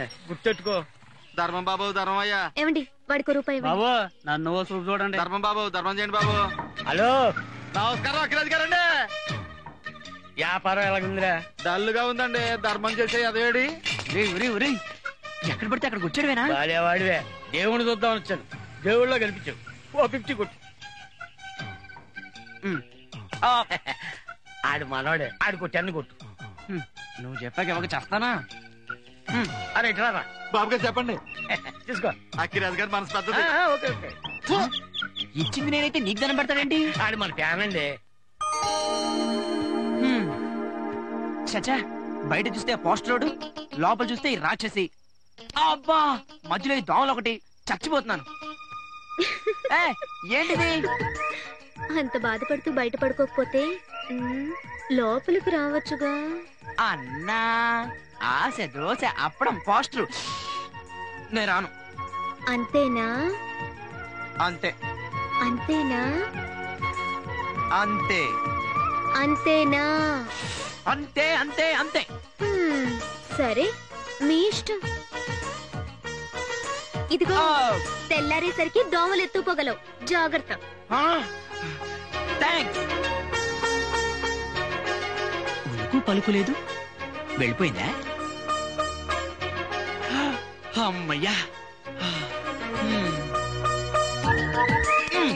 గుర్తెట్టుకో ధర్మం బాబు ధర్మం అయ్యా ఏమండి వాడికి రూపాయి ఇవ్వండి. బాబు నన్ను చూపు చూడండి ధర్మం బాబు ధర్మం చేయండి బాబు హలో నమస్కారం అఖిరాజ్ గారండి వ్యాపారం ఎలాగుందిరా డల్లుగా ఉందండి ధర్మం చేసే అదేడి ఎక్కడ పడితే అక్కడికి వచ్చాడువేనా వాడేవాడివే దేవుని చూద్దాం వచ్చాను దేవుళ్ళో కనిపించావు ఓ ఫిఫ్టీ కొట్టు ఉమ్. ఆ. ఆడు మనవాడే ఆడు కొట్టి అన్ని కొట్టు ఉమ్. నువ్వు చెప్పాక ఎవరికి చేస్తానా ఉమ్. అరే ఇట్లా రా బాబు గారు చెప్పండి తీసుకో అఖిరాజ్ గారు మనసు ఆ, పెద్దది ఆ, ఓకే ఓకే ఇచ్చింది నేనైతే నీకు దండం పెడతాడేంటి ఆడు మన ఫ్యాన్ అండి హ్మ్. చచ్చా బయట చూస్తే పోస్టరోడు లోపల చూస్తే ఈ రాక్షసి అబ్బా మధ్యలో ఈ దోమలు ఒకటి చచ్చిపోతున్నాను ఏ, ఏంటిది అంత బాధపడుతూ బయట పడుకోకపోతే మ్, లోపలికి రావచ్చుగా అన్నా ఆశ దోశ అప్పడం పోస్టర్ నేను రాను అంతేనా అంతే అంతేనా అంతే అంతేనా అంతే అంతే అంతే హ్మ్, సరే మీ ఇష్టం ఇదిగో తెల్లారేసరికి దోమలు ఎత్తుపోగలవు జాగ్రత్త థ్యాంక్స్ ఉలుకు పలుకు లేదు వెళ్ళిపోయిందా అమ్మయ్యా హ్మ్. హ్మ్.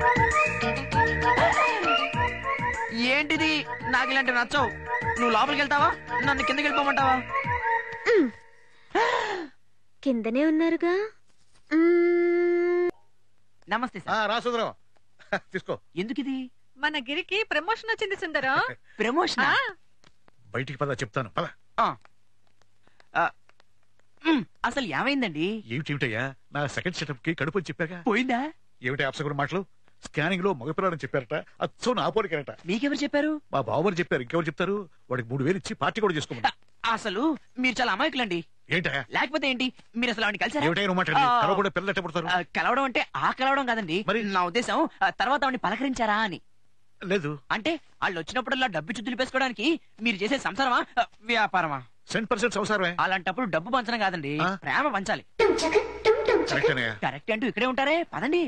ఏంటిది నాకు ఇలాంటివి నచ్చవు నువ్వు లోపలికి వెళ్తావా నన్ను కిందకి వెళ్ళిపోమంటావా మ్. కిందనే ఉన్నారుగా మ్, నమస్తే సార్ రాసుదరం తీసుకో ఎందుకు ఇది మన గిరికి ప్రమోషన్ వచ్చింది సుందరం ప్రమోషన్ ఆ, బయటికి పద చెప్తాను పద అసలు ఏమైందండి ఏమిటేమిటయ్యా నా సెకండ్ సెటప్ కి కడుపు అని చెప్పాక పోయిందా ఏమిటి అప్సగుడు మాటలు స్కానింగ్ లో మగపిల్లాడని చెప్పారట అచ్చో నా పోలికరట మీకెవరు చెప్పారు మా బావమని చెప్పారు ఇంకెవరు చెప్తారు వాడికి మూడు వేలు ఇచ్చి పార్టీ కూడా చేసుకోమని అసలు మీరు చాలా అమాయకులండి ఏంటయ్యా లేకపోతే ఏంటి మీరు అసలు ఆవిడని కలిసారా ఏమిటైనా మాట్లాడి ఆ. కలవకుండా పిల్లలు ఎట్ట పుడతారు ఆ, కలవడం అంటే ఆ కలవడం కాదండి మరి? నా ఉద్దేశం ఆ, తర్వాత ఆవిడని పలకరించారా అని లేదు అంటే వాళ్ళు వచ్చినప్పుడల్లా డబ్బు చుద్దులు పేసుకోవడానికి మీరు చేసే సంసారమా ఆ, వ్యాపారమా సెంట్ పర్సెంట్ అవసరమే అలాంటప్పుడు డబ్బు పంచడం కాదండి ఆ? ప్రేమ పంచాలి కరెక్టేనయ్యా కరెక్ట్ అంటూ ఇక్కడే ఉంటారే పదండి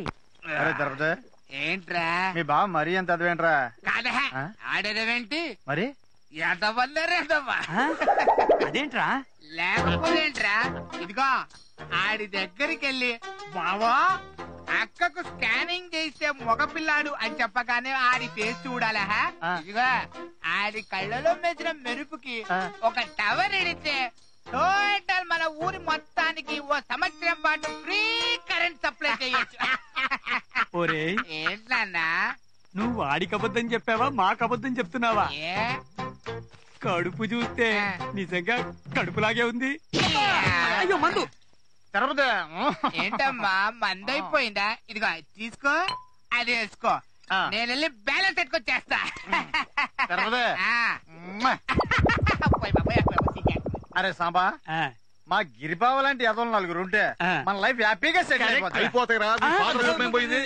ఏంట్రా మీ బావ మరీ ఎంత అదవేంట్రా కాదా ఆ? ఆడేదేంటి మరి ఎదవల్లేరేదవ్వా అదేంట్రా లేకపోతే ఏంట్రా ఇదిగో ఆడి దగ్గరికి వెళ్ళి బావా అక్కకు స్కానింగ్ చేస్తే మగపిల్లాడు అని చెప్పగానే ఆడి ఫేస్ చూడాలా హా? ఆ. ఇదిగో ఆడి కళ్ళలో మెచ్చిన మెరుపుకి ఆ. ఒక టవర్ ఎడితే టోటల్ మన ఊరి మొత్తానికి ఓ సంవత్సరం పాటు ఫ్రీ కరెంట్ సప్లై చేయొచ్చు ఒరే ఏంటన్నా నువ్వు వాడికి అబద్ధం చెప్పావా మాకు అబద్ధం చెప్తున్నావా ఏ కడుపు చూస్తే ఆ. నిజంగా కడుపులాగే ఉంది అయ్యో మందు తిరుపతి ఏంటమ్మా మందైపోయిందా ఇదిగో తీసుకో అది వేసుకో ఆ. నేను వెళ్ళి బ్యాలెన్స్ ఎట్టుకొచ్చేస్తా తిరుపతి ఆ. మ్మ్. పోయ్ బాబోయ్, అక్కడ సిగ్గేస్తుంది. అరే సాంబా ఆ, మా గిరిబావ లాంటి ఎదవలు నలుగురు ఉంటే ఆ. మన లైఫ్ హ్యాపీగా సెటిల్ అయిపోతుంది అయిపోతాయి రా మీ father home ఏం పోయింది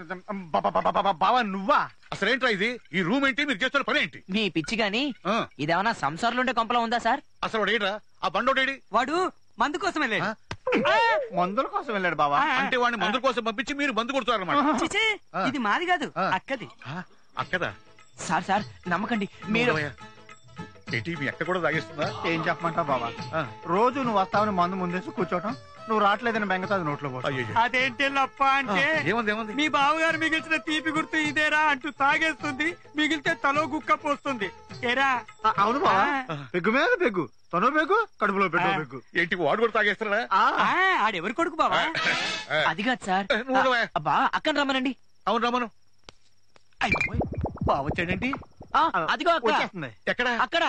బావా నువ్వా అసలేంట్రా ఇది ఈ రూమ్ ఏంటి మీరు చేస్తున్న పని ఏంటి మీ పిచ్చి గాని ఆ, ఇదేమన్నా సంసారంలో ఉండే కొంపలో ఉందా సార్ అసలు వాడు ఏంట్రా ఆ బండోడేడి వాడు మందు కోసం వెళ్ళాడు ఆ? మందుల కోసం వెళ్ళాడు బావా అంటే వాడిని మందుల కోసం పంపించి మీరు మందు కొడుతారన్నమాట చిచే ఆ. ఇది మాది కాదు ఆ. అక్కది ఆ, అక్కదా సార్ సార్ నమ్మకండి మీరు మూడవయ్య. ఏంటి మీ అక్క కూడా తాగేస్తుందా ఏం చెప్పమంటావు బావా ఆ. రోజు నువ్వు వస్తావని మందు ముందేసి కూర్చోవటం నువ్వు రావట్లేదని బెంగతో అది నోట్లో పోవటం. అయ్యో అదేంటి లప్ప అంటే ఏముంది ఏముంది మీ బావగారు మిగిల్చిన తీపి గుర్తు ఇదేరా అంటూ తాగేస్తుంది మిగిలితే తలో గుక్క పోస్తుంది ఏరా ఆ, అవును బావా ఆ. పెగ్గు మీద పెగ్గు తను పెగ్గు కడుపులో పెట్టు ఆ. పెగ్గు ఏంటి వాడు కూడా తాగేస్తారా ఆ, ఆ, ఆడెవరి కొడుకు బావా అది కాదు సార్ ఏ, నువ్వు ఉండవే. అబ్బా అక్కడ రమ్మనండి అవును రమను అయిపోయి. బావ వచ్చాడేంటి ఆ, అదిగో అక్కడ వచ్చేస్తుంది ఎక్కడ అక్కడ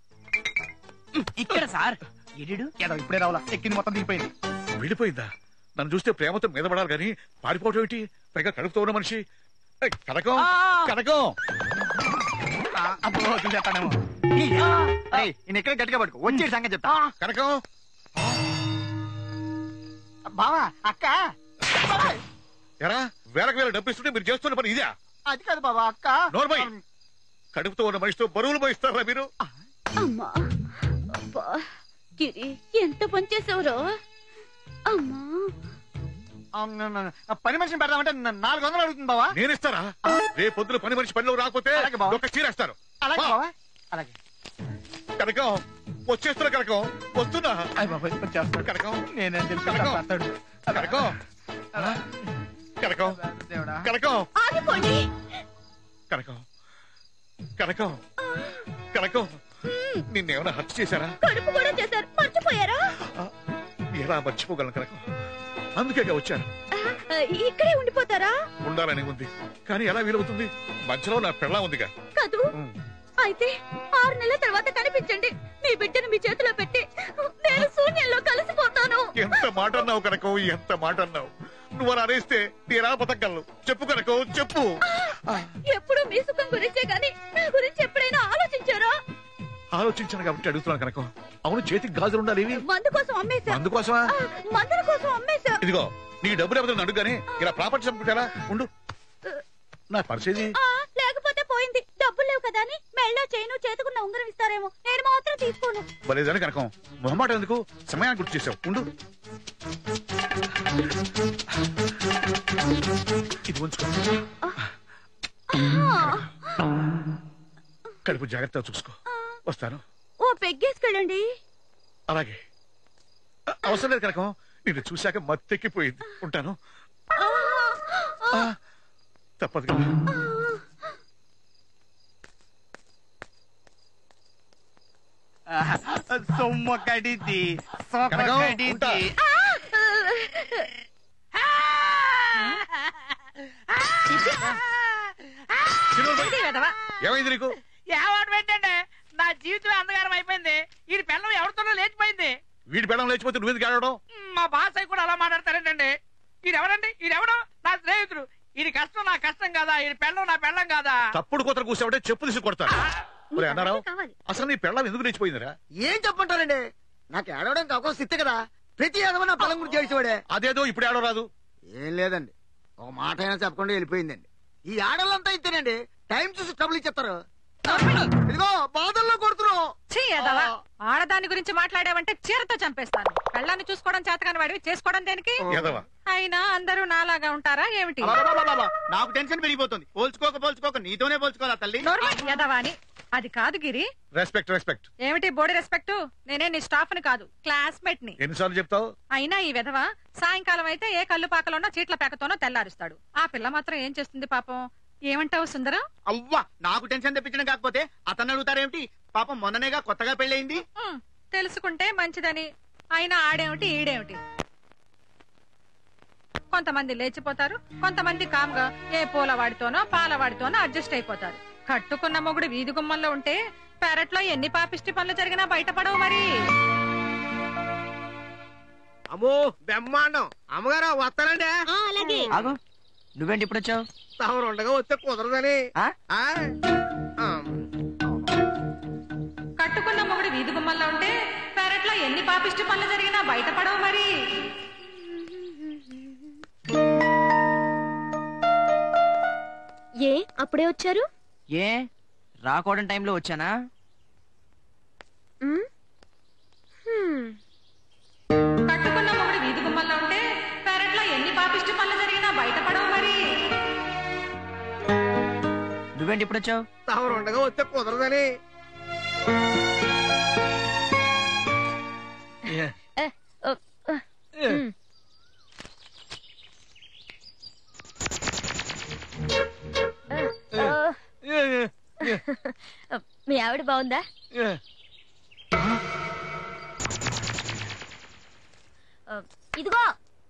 ఉమ్, ఇక్కడ సార్ ఎడిడు ఏదో ఇప్పుడే రావాలా ఎక్కింది మొత్తం దిగిపోయింది వెళ్ళిపోయిందా నన్ను చూస్తే ప్రేమతో మీద పడాలి కానీ పారిపోవటం ఏంటి పైగా కడుపుతో ఉన్న మనిషి ఏయ్, కనకం ఆ. కనకం అప్పుడు చూసేస్తానేమో ఏయ్, ఈయన ఇక్కడ గట్టిగా పట్టుకో వచ్చే సంగతి చెప్తా కనకం బావా అక్క ఎరా వేలకు వేల డబ్బు ఇస్తుంటే మీరు చేస్తున్న పని ఇదే అది కాదు బావా అక్క నోర్మై కడుపుతో ఉన్న మనిషితో బరువులు పోయిస్తారా మీరు అమ్మా అబ్బా గిరి ఎంత పనిచేసావురో అమ్మా ఆ, న- న- న- పని మనిషిని పెడదామంటే న- నాలుగు వందలు అడుగుతుంది బావా నేను ఇస్తారా రేపు పొద్దున పని మనిషి పనిలో రాకపోతే అలాగే బావ. ఒక చీరేస్తారు అలాగే వా. బావా అలాగే కనకం వచ్చేస్తున్నా కనకం వస్తున్నా అయ్య బాబాయ్ వచ్చేస్తాడు కనకం నేనేం తెలుసు కనకం. వస్తాడు కనకం కనకం దేవుడా కనకం ఆగిపోండి కనకం కనకం కనకం నిన్నేమైనా హత్య చేశారా కడుపు కూడా చేశారు మర్చిపోయారా ఎలా మర్చిపోగలను కనకం అందుకేగా వచ్చాను ఆ, ఇక్కడే ఉండిపోతారా ఉండాలని ఉంది కానీ ఎలా వీలవుతుంది మధ్యలో నా పెళ్ళ ఉందిగా కదూ అయితే ఆరు నెలల తర్వాత కనిపించండి మీ బిడ్డను మీ చేతిలో పెట్టి నేను శూన్యంలో కలిసిపోతాను ఎంత మాట అన్నావు కనకం ఎంత మాట అన్నావు నువ్వు అలా అనేస్తే నేనా బతకగలను చెప్పు కనకం చెప్పు ఎప్పుడు మీ సుఖం గురించే గాని నా గురించి ఎప్పుడైనా ఆలోచించారా ఆలోచించాను కాబట్టి అడుగుతున్నాను కనకం అవును చేతికి గాజులు ఉండాలి ఇవి మందు కోసం అమ్మేశా అందుకోసమా ఆ, మందుల కోసం అమ్మేశా ఇదిగో నీ డబ్బులు ఎవరైనా అడుగుగానే ఇలా ప్రాపర్టీ చంపుకుంటారా ఉండు నా పరిస్థితి ఆ, లేకపోతే పోయింది డబ్బులు లేవు కదా అని మెళ్ళో చేయను చేతుకున్న ఉంగరం ఇస్తారేమో నేను మాత్రం తీసుకోను బలేదని కనకం మొహమాట ఎందుకు సమయాన్ని గుర్తు చేసావు ఉండు ఇది ఉంచుకో కడుపు జాగ్రత్తగా చూసుకో వస్తాను ఓ పెగ్గేసుకెళ్ళండి అలాగే అ- అవసరం లేదు కనకం నిన్ను చూశాక మత్తెక్కిపోయింది ఉంటాను ఆ, తప్పదు కదా సొమ్మ కడిది సొక్క కనకం, కడిది ఉంటా. చిన్నోడు ఇది వెధవ. ఏమైంది నీకు ఏవాడు పెట్టండి నా జీవితం అంధకారం అయిపోయింది ఈ పిల్లం ఎవరితోనో లేచిపోయింది వీడి పెళ్ళం లేచిపోతే నువ్వెందుకు ఆడడం మా బాస్ అయి కూడా అలా మాట్లాడతారేంటండి ఈడెవడండి ఈడెవడో నా స్నేహితుడు ఇది కష్టం నా కష్టం కాదా ఈ పెళ్ళం నా పెళ్ళం కాదా తప్పుడు కూతురు కూసావంటే చెప్పు తీసి కొడతాను ఒరే అన్నారావు కావాలి అసలు నీ పెళ్ళం ఎందుకు లేచిపోయిందిరా ఏం చెప్పంటారండి నాకు ఏడవడానికి అవకాశం ఇస్తే కదా ప్రతి ఏదవ నా పొలం గురించి చేసేవాడే అదేదో ఇప్పుడు ఆడో రాదు ఏం లేదండి ఒక మాట అయినా చెప్పకుండా వెళ్ళిపోయిందండి ఈ ఆడలంతా ఇస్తేనండి టైం చూసి ట్రబుల్ ఇచ్చేస్తారు ఇదిగో బాధల్లో కొడుతున్నావు ఛీ, ఎదవ. ఆడదాని గురించి మాట్లాడావంటే చీరతో చంపేస్తాను పెళ్ళాన్ని చూసుకోవడం చేతకాని వాడివి చేసుకోవడం దేనికి ఎదవా అయినా అందరూ నాలాగా ఉంటారా ఏమిటి అబ్బబ్బబ్బబ్బబ్బ, నాకు టెన్షన్ పెరిగిపోతుంది పోల్చుకోక పోల్చుకోక నీతోనే పోల్చుకోవాలా తల్లి నోర్మల్ ఎదవా అని అది కాదు గిరి రెస్పెక్ట్ రెస్పెక్ట్ ఏమిటి బోడి రెస్పెక్ట్ నేనే నీ స్టాఫ్ ని కాదు క్లాస్మేట్ ని ఎన్నిసార్లు చెప్తావు అయినా ఈ విధవ సాయంకాలం అయితే ఏ కళ్ళు పాకలోనో చీట్ల పేకతోనో తెల్లారుస్తాడు ఆ పిల్ల మాత్రం ఏం చేస్తుంది పాపం ఏమంటావు సుందరం అవ్వా నాకు టెన్షన్ తెప్పించడం కాకపోతే అతను అడుగుతారేమిటి పాపం మొన్ననేగా కొత్తగా పెళ్ళయింది ఉమ్, తెలుసుకుంటే మంచిదని అయినా ఆడేమిటి ఈడేమిటి కొంతమంది లేచిపోతారు కొంతమంది కామ్గా ఏ పూలవాడితోనో పాలవాడితోనో అడ్జస్ట్ అయిపోతారు కట్టుకున్న మొగుడు వీధి గుమ్మంలో ఉంటే పెరట్లో ఎన్ని పాపిష్టి పనులు జరిగినా బయటపడవు మరి అమ్మో బ్రహ్మాండం అమ్మగారు వస్తానండి అలాగే ఆగు నువ్వేంటి ఇప్పుడు వచ్చావు తమరు ఉండగా వస్తే కుదరదని ఆ? ఆ? ఆ. కట్టుకున్న మొగుడు వీధి గుమ్మంలో ఉంటే పెరట్లో ఎన్ని పాపిష్టి పనులు జరిగినా బయటపడవు మరి ఏ అప్పుడే వచ్చారు ఏ రాకూడని టైంలో వచ్చానా ఉమ్, హ్మ్. కట్టుకున్న మొగుడు వీధి గుమ్మంలో ఉంటే పెరట్లో ఎన్ని పాపిష్టి పనులు జరిగినా బయటపడవు మరి నువ్వేంటి ఇప్పుడు వచ్చావు తమరు ఉండగా వస్తే కుదరదని ఉమ్. మీ ఆవిడ బాగుందా ఆ, ఇదిగో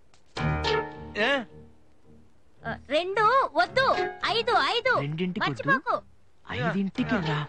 ఆ, రెండు వద్దు ఐదు ఐదు రెండింటికి వద్దు? మర్చిపోకు ఐదింటికి రా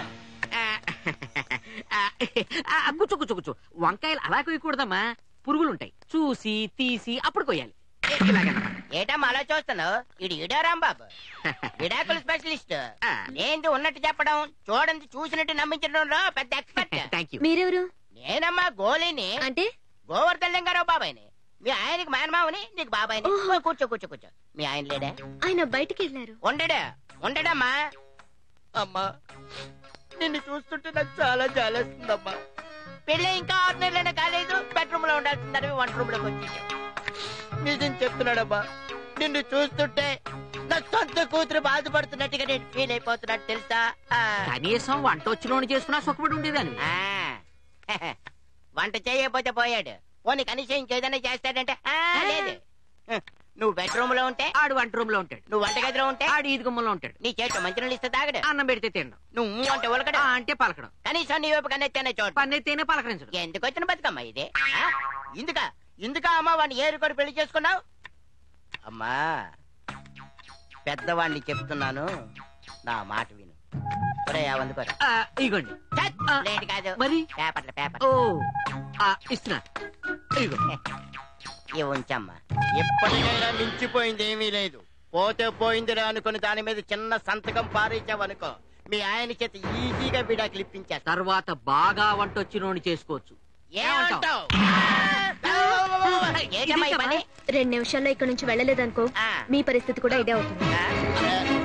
కూర్చో కూర్చో కూర్చో వంకాయలు అలా కొయ్యకూడదమ్మా పురుగులుంటాయి చూసి తీసి అప్పుడు కొయ్యాలి ఇలాగనమాట ఏటమ్మా అలా చూస్తున్నావు ఇది ఇడా రాంబాబు విడాకుల స్పెషలిస్ట్ ఏంది ఉన్నట్టు చెప్పడం చూడండి చూసినట్టు నమ్మించడంలో పెద్ద ఎక్స్పర్ట్ థ్యాంక్ యూ మీరెవరు నేనమ్మా గోలీని అంటే గోవర్ధన్ లింగారావు బాబాయ్ని మీ ఆయనకి మేనమావని నీకు బాబాయ్ని ఓ, కూర్చో కూర్చో కూర్చో మీ ఆయన లేడా ఆయన బయటికి వెళ్ళారు ఉండడా ఉండడమ్మా అమ్మా నిన్ను చూస్తుంటే నాకు చాలా జాలేస్తుందమ్మా పెళ్ళి ఇంకా ఆరు నెలలైనా కాలేదు బెడ్రూమ్ లో ఉండాల్సిందని వంట రూమ్ లోకి వచ్చేసాం నిజం చెప్తున్నాడబ్బా నిన్ను చూస్తుంటే నా సొంత కూతురు బాధపడుతున్నట్టుగా నేను ఫీల్ అయిపోతున్నట్టు తెలుసా ఆ. కనీసం వంట వచ్చినోని చేసుకున్నా సుఖపడి ఉండేదాన్ని ఆ. వంట చేయకపోతే పోయాడు పోనీ కనీసం ఇంకేదైనా చేస్తాడంటే ఆ, లేదు హ, నువ్వు బెడ్రూమ్ లో ఉంటే ఆడు వంట రూమ్ లో ఉంటాడు నువ్వు వంటగదిలో ఉంటే ఆడు ఈది గుమ్మలో ఉంటాడు నీ చేతిలో మంచినీళ్ళు ఇస్తే తాగడు అన్నం పెడితే తినడం నువ్వు అంటే ఉలకడు ఆ అంటే పలకడం కనీసం నీ వైపు కన్నెత్తేనే చోటు పని అయితేనే పలకరించడం ఎందుకు వచ్చిన బతుకమ్మ ఇది ఆ? ఇందుక ఇందుక అమ్మా వాడిని ఏరుకొని పెళ్లి చేసుకున్నావు అమ్మా పెద్దవాడిని చెప్తున్నాను నా మాట విను ఒరే అందుకోరా ఆ, ఇగోండి ఆ. లేట్ కాదు మరి పేపర్ల పేపర్ ఓ ఆ, ఇస్తున్నా ఇగో ఇవి ఉంచమ్మా ఎప్పటికైనా మించిపోయింది ఏమీ లేదు పోతే పోయిందిరా అనుకుని దాని మీద చిన్న సంతకం పారేసావనుకో మీ ఆయన చేత ఈజీగా విడాకులు ఇప్పించేస్తా తర్వాత బాగా వంట వచ్చినోని చేసుకోవచ్చు ఏమంటావ్? ఏంటమ్మా ఈ పని? రెండు నిమిషాల్లో ఇక్కడ నుంచి వెళ్ళలేదనుకో ఆ. మీ పరిస్థితి కూడా ఇదే అవుతుంది ఆ?